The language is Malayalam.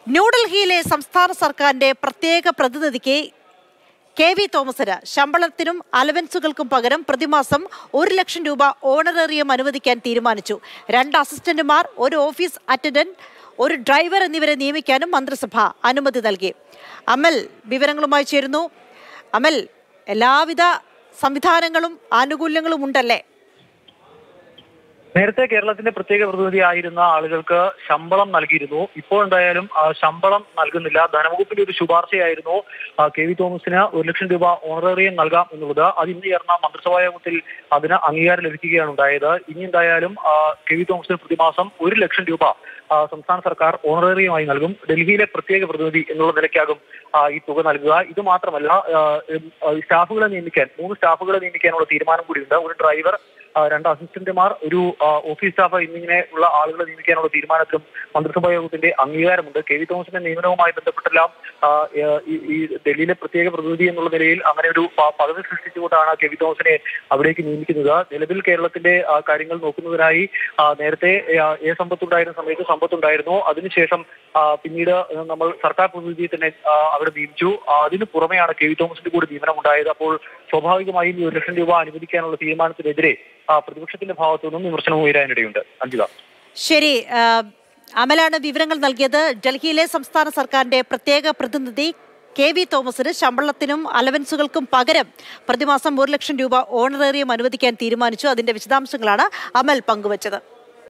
ന്യൂഡൽഹിയിലെ സംസ്ഥാന സർക്കാരിന്റെ പ്രത്യേക പ്രതിനിധിക്ക് കെ വി തോമസിന് ശമ്പളത്തിനും അലവൻസുകൾക്കും പകരം പ്രതിമാസം ഒരു ലക്ഷം രൂപ ഓണറേറിയം അനുവദിക്കാൻ തീരുമാനിച്ചു രണ്ട് അസിസ്റ്റന്റുമാർ ഒരു ഓഫീസ് അറ്റൻഡന്റ് ഒരു ഡ്രൈവർ എന്നിവരെ നിയമിക്കാനും മന്ത്രിസഭ അനുമതി നൽകി അമൽ വിവരങ്ങളുമായി ചേരുന്നു അമൽ എല്ലാവിധ സംവിധാനങ്ങളും ആനുകൂല്യങ്ങളും ഉണ്ടല്ലേ നേരത്തെ കേരളത്തിന്റെ പ്രത്യേക പ്രതിനിധിയായിരുന്ന ആളുകൾക്ക് ശമ്പളം നൽകിയിരുന്നു ഇപ്പോൾ എന്തായാലും ആ, ശമ്പളം നൽകുന്നില്ല ധനവകുപ്പിന്റെ ഒരു ശുപാർശയായിരുന്നു ആ, കെ വി തോമസിന് ഒരു ലക്ഷം രൂപ ഓണറേറിയം നൽകാം എന്നുള്ളത് അത് ഇന്ന് ചേർന്ന മന്ത്രിസഭാ യോഗത്തിൽ അതിന് അംഗീകാരം ലഭിക്കുകയാണ് ഉണ്ടായത് ഇനി എന്തായാലും ആ, കെ വി തോമസിന് പ്രതിമാസം ഒരു ലക്ഷം രൂപ ആ, സംസ്ഥാന സർക്കാർ ഓണറേറിയമായി നൽകും ഡൽഹിയിലെ പ്രത്യേക പ്രതിനിധി എന്നുള്ള നിലയ്ക്കാകും ആ, ഈ തുക നൽകുക ഇത് മാത്രമല്ല ആ, ഉം, ആ, സ്റ്റാഫുകളെ നിയമിക്കാൻ മൂന്ന് സ്റ്റാഫുകളെ നിയമിക്കാനുള്ള തീരുമാനം കൂടിയുണ്ട് ഒരു ഡ്രൈവർ ആ, രണ്ട് അസിസ്റ്റന്റുമാർ ഒരു ആ, ഓഫീസ് സ്റ്റാഫ് എന്നിങ്ങനെ ഉള്ള ആളുകളെ നിയമിക്കാനുള്ള തീരുമാനത്തിലും മന്ത്രിസഭാ യോഗത്തിന്റെ അംഗീകാരമുണ്ട് കെ വി തോമസിന്റെ നിയമനവുമായി ബന്ധപ്പെട്ടെല്ലാം ആ, ഏഹ്, ഈ ഈ ഡൽഹിയിലെ പ്രത്യേക പ്രതിനിധി എന്നുള്ള നിലയിൽ അങ്ങനെ ഒരു പ- പദവി സൃഷ്ടിച്ചുകൊണ്ടാണ് കെ വി തോമസിനെ അവിടേക്ക് നിയമിക്കുന്നത് നിലവിൽ കേരളത്തിന്റെ ആ, കാര്യങ്ങൾ നോക്കുന്നതിനായി ആ, നേരത്തെ ആ, എ സമ്പത്തുണ്ടായിരുന്ന സമയത്ത് സമ്പത്തുണ്ടായിരുന്നു അതിനുശേഷം ആ, പിന്നീട് നമ്മൾ സർക്കാർ പ്രതിനിധിയെ തന്നെ ആ, അവിടെ നിയമിച്ചു ആ, അതിന് പുറമെയാണ് കെ വി തോമസിന്റെ കൂടി നിയമനം ഉണ്ടായത് അപ്പോൾ സ്വാഭാവികമായും ഈ ഒരു ലക്ഷം രൂപ അനുവദിക്കാനുള്ള തീരുമാനത്തിനെതിരെ ആ, പ്രതിപക്ഷത്തിന്റെ ഭാഗത്തു നിന്നും വിമർശനം ഉയരാനിടയുണ്ട് അഞ്ജിത ശരി ആ, അമലാണ് വിവരങ്ങൾ നൽകിയത് ഡൽഹിയിലെ സംസ്ഥാന സർക്കാരിന്റെ പ്രത്യേക പ്രതിനിധി കെ വി തോമസിന് ശമ്പളത്തിനും അലവൻസുകൾക്കും പകരം പ്രതിമാസം ഒരു ലക്ഷം രൂപ ഓണറേറിയം അനുവദിക്കാൻ തീരുമാനിച്ചു അതിന്റെ വിശദാംശങ്ങളാണ് അമൽ പങ്കുവച്ചത്